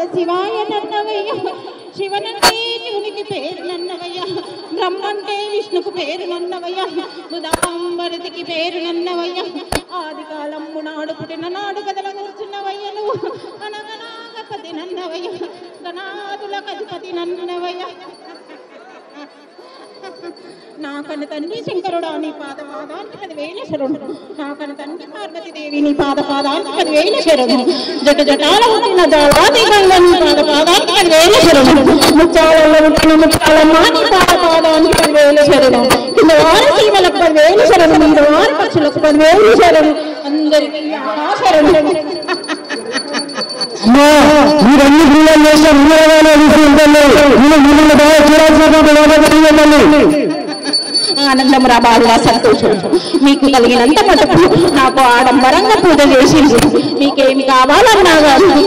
శివాయ నన్నవయ్య శివనంటే శివునికి పేరు నన్నవయ్య బ్రహ్మంటే విష్ణుకు పేరు నన్నవయ్య ముదాంబరతికి పేరు నన్నవయ్య ఆది కాలము నాడు పుట్టిన నాడు కదల కూర్చున్నవయ్య నువ్వు అనగనాగపతి నన్నవయ్య గణాదులకు అధిపతి నన్నవయ్య నాకన్న తండ్రి శంకరుడా నీ పాద పాదానికి పదివేల శరణు నాకన్న తండ్రి పార్వతీదేవి నీ పాద పాదానికి పదివేల శరణు జట జటాల పుట్టిన దాదాది గంగ నీ పాద పాదానికి పదివేల శరణు ముచ్చాలలో పుట్టిన ముచ్చాలమ్మ నీ పాద పాదానికి పదివేల శరణు కింద వారి సీమలకు పదివేల శరణు మీద వారి పక్షులకు పదివేల శరణు అందరికీ ఆ శరణు అమ్మా మీరన్ని క్రియలు చేసిన వివరాలు అడుగుతుంటాను నేను మిమ్మల్ని బాగా చూడాల్సిన ఆనందం రాబాలుగా సంతోషం మీకు కలిగినంత మటుకు నాకు ఆడంబరంగా పూజ చేసింది మీకేమి కావాలన్నా కానీ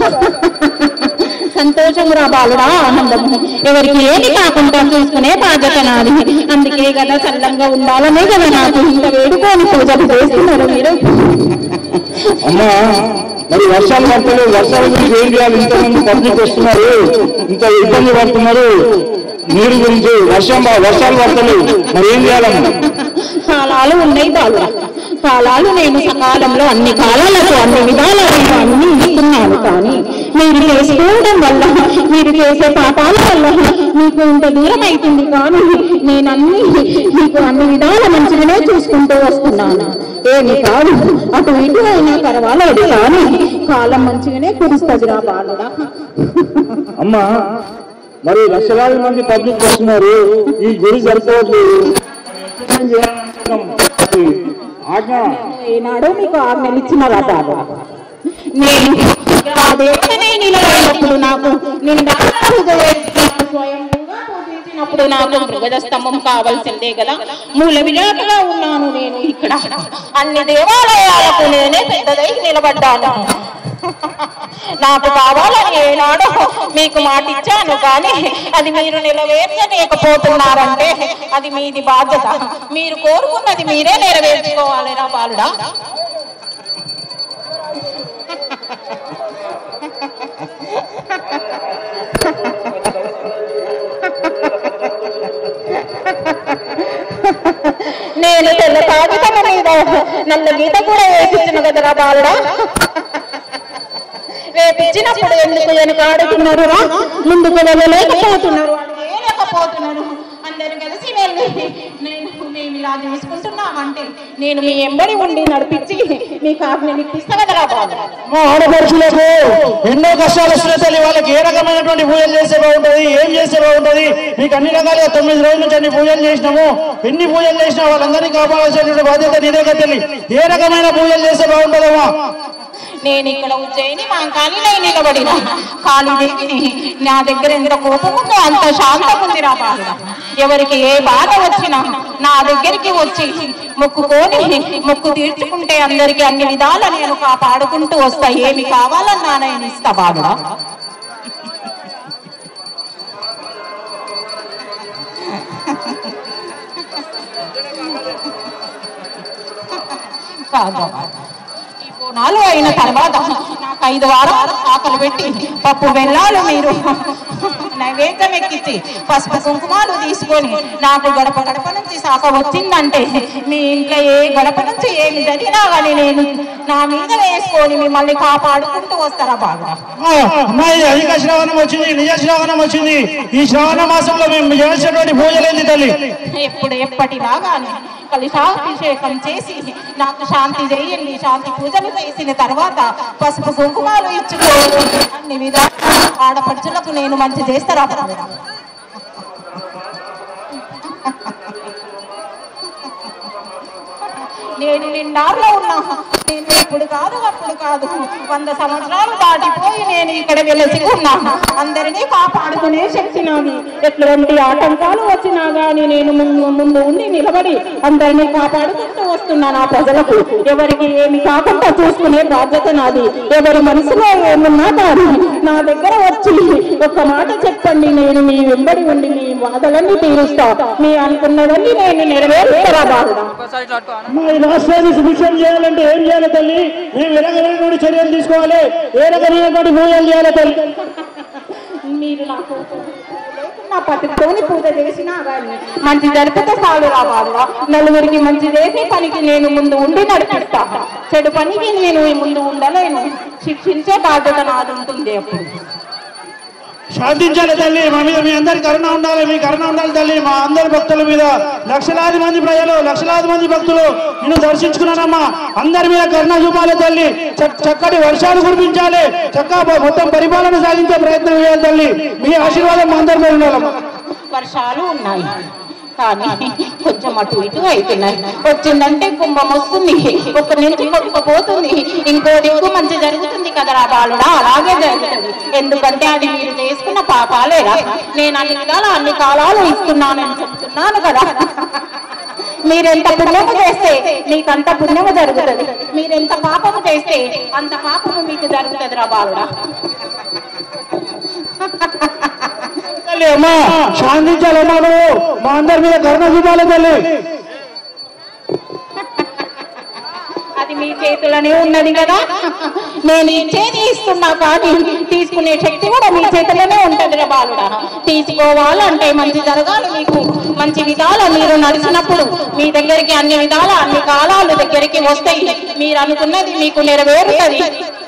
సంతోషం రాబాలుడా ఆనందం ఎవరికి ఏమి కాకుండా చూసుకునే బాధ్యత నాది అందుకే కదా చల్లంగా ఉండాలనే కదా నాకు ఇంత వేడుకోని పూజలు చేస్తున్నారు మీరు అమ్మా మరి వర్షాలు పడతారు వర్షాల గురించి ఏం చేయాలి ఇంతమంది పబ్లిక్ వస్తున్నారు ఇంత ఇబ్బంది పడుతున్నారు నీరు గురించి వర్షం బా- వర్షాలు పడతలేవు మరి ఏం చేయాలమ్మా కాలాలు ఉన్నాయి బాలుడా కాలాలు నేను సకాలంలో అన్ని కాలాలకు అన్ని విధాలుగా అన్ని ఇస్తున్నాను కానీ మీరు చేసుకోవడం వల్ల మీరు చేసే పాపాల వల్ల మీకు ఇంత దూరం అవుతుంది కానీ నేను అన్ని మీకు అన్ని విధాల మంచిగానే చూసుకుంటూ వస్తున్నాను ఏమి కాదు అటు ఇటు అయినా పర్వాలేదు కానీ కాలం మంచిగానే కురుస్తుంది రా బాలుడా అమ్మా మరి లక్షలాది మంది పబ్లిక్ వస్తున్నారు ఈ గురి సరిపోవట్లేదు ఏం చేయాలి? ఆజ్ఞ ఏనాడో మీకు ఆజ్ఞలు ఇచ్చిన రాజాలు నేను ఆ దేవుడనే నిలబడినప్పుడు నాకు నిండా పూజ చేసినప్పుడు స్వయంగా పూజించినప్పుడు నాకు మృగజ స్తంభం కావాల్సిందే కదా మూల విరాటగా ఉన్నాను నేను ఇక్కడ అన్ని దేవాలయాలకు నేనే పెద్దదై నిలబడ్డాను నాకు కావాలని ఏనాడో మీకు మాట ఇచ్చాను కానీ అది మీరు నిలవేర్చలేకపోతున్నారంటే అది మీది బాధ్యత మీరు కోరుకున్నది మీరే నెరవేర్చుకోవాలిరా బాలుడా నేను తెల్ల కాగితం మీద నల్ల గీత కూడా వేసించిన కదరా బాలుడా రేపిచ్చినప్పుడు ఎందుకు వెనుకాడుతున్నారు రా ముందుకు వెళ్ళలేకపోతున్నారు లేకపోతున్నారు అందరు కలిసి వెళ్ళి నేను మేము ఇలా చేసుకుంటున్నామంటే నేను మీ ఎంబడి ఉండి నడిపించి మీకు ఆజ్ఞలు ఇప్పిస్తా కదరా బాబు మా ఆడపడుచులకు ఎన్నో కష్టాలు వస్తున్నాయి తల్లి వాళ్ళకి ఏ రకమైనటువంటి పూజలు చేస్తే బాగుంటది ఏం చేస్తే బాగుంటది మీకు అన్ని రకాలుగా తొమ్మిది రోజుల నుంచి అన్ని పూజలు చేసినాము ఎన్ని పూజలు చేసినా వాళ్ళందరినీ కాపాడాల్సినటువంటి బాధ్యత నీదే కదా తల్లి ఏ రకమైన పూజలు చేస్తే బాగుంటుందమ్మా నేను ఇక్కడ ఉజ్జయిని మా కానీ నేను నిలబడిన కాళీదేవిని నా దగ్గర ఎంత కోపం ఉందో అంత శాంతం ఉంది నా బాధ ఎవరికి ఏ బాధ వచ్చినా నా దగ్గరికి వచ్చి మొక్కుకొని మొక్కు తీర్చుకుంటే అందరికి అన్ని విధాల నేను కాపాడుకుంటూ వస్తా ఏమి కావాలన్నా నేను ఇస్తా బాధ కాదు ఈ బోనాలు అయిన తర్వాత నాకు ఐదు వారాలు ఆకలి పెట్టి పప్పు బెల్లాలు మీరు నైవేద్యం ఎక్కించి పసుపు కుంకుమాలు తీసుకొని నాకు గడప గడప నుంచి శాఖ వచ్చిందంటే మీ ఇంట్లో ఏ గడప నుంచి ఏమి జరిగినా కానీ నేను నా మీద వేసుకొని మిమ్మల్ని కాపాడుకుంటూ వస్తారా బాగా అమ్మాయి అధిక శ్రవణం వచ్చింది నిజ శ్రవణం వచ్చింది ఈ శ్రవణ మాసంలో మేము చేసినటువంటి పూజలేంది తల్లి ఎప్పుడు ఎప్పటిలాగానే కలిశాభిషేకం చేసి నాకు శాంతి చేయండి శాంతి పూజలు చేసిన తర్వాత పసుపు కుంకుమాలు ఇచ్చుకోవాలి అన్ని విధాలు ఆడపడుచులకు నేను మంచి చేస్తారా బాబురా? నేను నిండార్లో ఉన్నా నేను ఇప్పుడు కాదు అప్పుడు కాదు వంద సంవత్సరాలు దాటిపోయి నేను ఇక్కడ వెలసికున్నా అందరినీ కాపాడుకునే శక్తి నాది ఎటువంటి ఆటంకాలు వచ్చినా గానీ నేను ముందు ముందు ఉండి నిలబడి అందరినీ కాపాడుకుంటూ వస్తున్నా నా ప్రజలకు ఎవరికి ఏమి కాకుండా చూసుకునే బాధ్యత నాది ఎవరి మనసులో ఏమున్నా కానీ నా దగ్గర వచ్చి ఒక మాట చెప్పండి నేను మీ వెంబడి ఉండి మీ బాధలన్నీ తీరుస్తా మీ అనుకున్నవన్నీ నేను నెరవేరుస్తారా బాధ అమ్మాయి ఇలా రాష్ట్రాన్ని సుభిక్షం చేయాలంటే ఏం చేయాలి తల్లి మేము ఏ రకమైనటువంటి చర్యలు తీసుకోవాలి ఏ రకమైనటువంటి పూజలు చేయాలి తల్లి మీరు నాకు నా పతితోని పూజ చేసినా కానీ మంచి జరిపితే చాలు రా బాబురా నలుగురికి మంచి చేసే పనికి నేను ముందు ఉండి నడిపిస్తా చెడు పనికి నేను ఈ ముందు ఉండలేను శిక్షించే బాధ్యత నాది ఉంటుంది అప్పుడు శాంతించాలి తల్లి మా మీద మీ అందరి కరుణ ఉండాలి మీ కరుణ ఉండాలి తల్లి మా అందరి భక్తుల మీద లక్షలాది మంది ప్రజలు లక్షలాది మంది భక్తులు నిన్ను దర్శించుకున్నానమ్మా అందరి మీద కరుణ చూపాలి తల్లి చక్- చక్కటి వర్షాలు కురిపించాలి చక్కగా మొత్తం పరిపాలన సాగించే ప్రయత్నం చేయాలి తల్లి మీ ఆశీర్వాదం మా అందరి మీద ఉండాలమ్మా వర్షాలు ఉన్నాయి కానీ కొంచెం అటు ఇటు అవుతున్నాయి వచ్చిందంటే కుంభం వస్తుంది ఒక నుంచి కొట్టుకుపోతుంది ఇంకో దిక్కు మంచి జరుగుతుంది కదరా బాలుడా అలాగే జరుగుతుంది ఎందుకంటే అది మీరు చేసుకున్న పాపాలేరా నేను అన్ని విధాలు అన్ని కాలాలు ఇస్తున్నానని చెప్తున్నాను కదా మీరెంత పుణ్యము చేస్తే మీకు అంత పుణ్యము జరుగుతుంది మీరెంత పాపము చేస్తే అంత పాపము మీకు జరుగుతుంది రా బాలుడా తల్లి అమ్మా శాంతించాలమ్మా నువ్వు మా అందరి మీద కరుణ చూపాలి తల్లి అది మీ చేతిలోనే ఉన్నది కదా నేను ఇచ్చేది ఇస్తున్నా కానీ తీసుకునే శక్తి కూడా మీ చేతిలోనే ఉంటది రా బాలుడా తీసుకోవాలంటే మంచి జరగాలి మీకు మంచి విధాలు మీరు నడిచినప్పుడు మీ దగ్గరికి అన్ని విధాలు అన్ని కాలాలు దగ్గరికి వస్తాయి మీరు అనుకున్నది మీకు నెరవేరుతుంది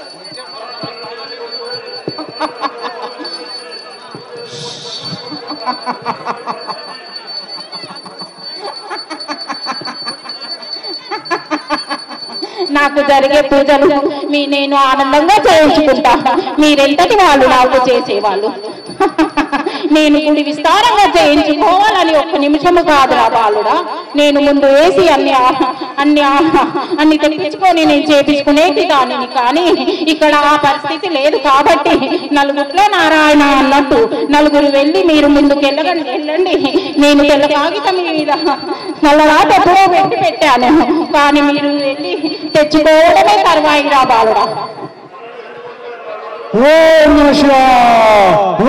నాకు జరిగే పూజలు మీ నేను ఆనందంగా చేయించుకుంటా మీరెంతటి వాళ్ళు నాకు చేసేవాళ్ళు నేను గుడి విస్తారంగా చేయించుకోవాలని ఒక్క నిమిషము కాదురా బాలుడా నేను ముందు వేసి అన్ని ఆ- అన్ని ఆ- అన్ని తెప్పించుకొని నేను చేపించుకునేది దానిని కానీ ఇక్కడ ఆ పరిస్థితి లేదు కాబట్టి నలుగురిలో నారాయణ అన్నట్టు నలుగురు వెళ్ళి మీరు ముందుకు వెళ్ళగండి వెళ్ళండి నేను తెల్ల కాగితం మీద నల్లరాట ఎప్పుడో పెట్టి పెట్టాను కానీ మీరు వెళ్ళి తెచ్చుకోవడమే తర్వాయి రా బాలుడా ఓం నమ శివాయ